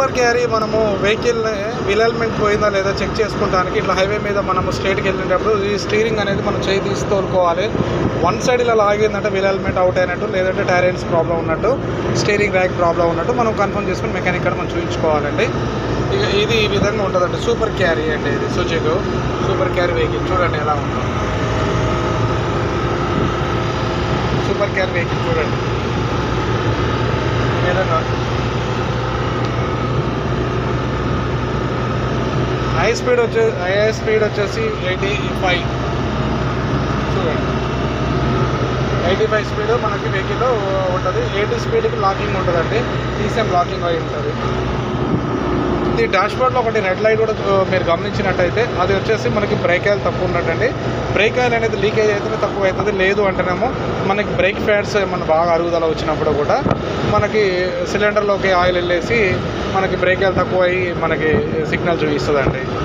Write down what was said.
super carry మనము vehicle wheel element పోయిందా లేదా చెక్ చేసుకోవడానికి ఇట్లా హైవే మీద మనము స్ట్రైట్కి వెళ్ళినప్పుడు ఈ స్టీరింగ్ అనేది మనం చేయి తీసి తోలుకోవాలి వన్ సైడ్ ఇలా లాగిందంటే వీల్ ఎలిమెంట్ అవుట్ అయినట్టు లేదంటే టైరెన్స్ ప్రాబ్లం ఉన్నట్టు స్టీరింగ్ ర్యాక్ ప్రాబ్లం ఉన్నట్టు మనం కన్ఫర్మ్ చేసుకుని మెకానిక్ కాడ మనం చూపించుకోవాలండి ఇక ఇది ఈ విధంగా ఉంటుందండి సూపర్ క్యారీ అండి ఇది సుజుకు సూపర్ క్యారీ వెహికల్ చూడండి ఎలా ఉందో సూపర్ క్యారీ వెహికల్ చూడండి ఈ విధంగా హై స్పీడ్ వచ్చే హై స్పీడ్ వచ్చేసి ఎయిటీ ఫైవ్ చూడండి ఎయిటీ ఫైవ్ స్పీడ్ మనకి వెహికల్లో ఉంటుంది ఎయిటీ స్పీడ్కి లాకింగ్ ఉంటుందండి ఈసీఎం లాకింగ్ అయి ఉంటుంది ఈ డాష్ బోర్డ్లో ఒకటి రెడ్ లైట్ కూడా ఆ, మీరు గమనించినట్టయితే అది వచ్చేసి మనకి బ్రేక్ ఆయిల్ తక్కువ ఉన్నట్టండి బ్రేక్ ఆయిల్ అనేది లీకేజ్ అయితేనే తక్కువ అవుతుంది లేదు అంటేనేమో మనకి బ్రేక్ ప్యాడ్స్ ఏమన్నా బాగా అరుగుదల వచ్చినప్పుడు కూడా మనకి సిలిండర్లోకి ఆయిల్ వెళ్ళేసి మనకి బ్రేక్ ఆయిల్ తక్కువ అయ్యి మనకి సిగ్నల్ చూపిస్తుందండి